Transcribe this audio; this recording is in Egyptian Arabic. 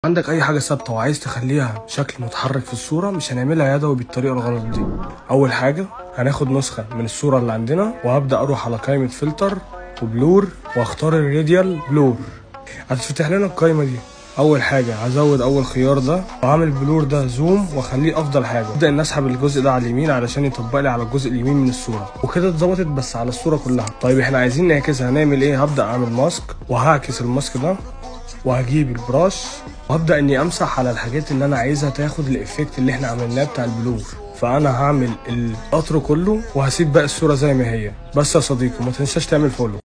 عندك اي حاجه ثابته وعايز تخليها شكل متحرك في الصوره مش هنعملها يدوي بالطريقه الغلط دي اول حاجه هناخد نسخه من الصوره اللي عندنا وهبدا اروح على قائمه فلتر وبلور واختار الراديال بلور هتفتح لنا القائمه دي اول حاجه هزود اول خيار ده وهعمل بلور ده زوم واخليه افضل حاجه ابدا ان اسحب الجزء ده على اليمين علشان يطبق لي على الجزء اليمين من الصوره وكده اتظبطت بس على الصوره كلها طيب احنا عايزين نعكسها هنعمل ايه هبدا اعمل ماسك وهعكس الماسك ده وهجيب البراش وهبدا اني امسح على الحاجات اللي انا عايزها تاخد الايفكت اللي احنا عملناه بتاع البلور فانا هعمل القطر كله وهسيب باقي الصوره زي ما هي بس يا صديقي ما تنساش تعمل فولو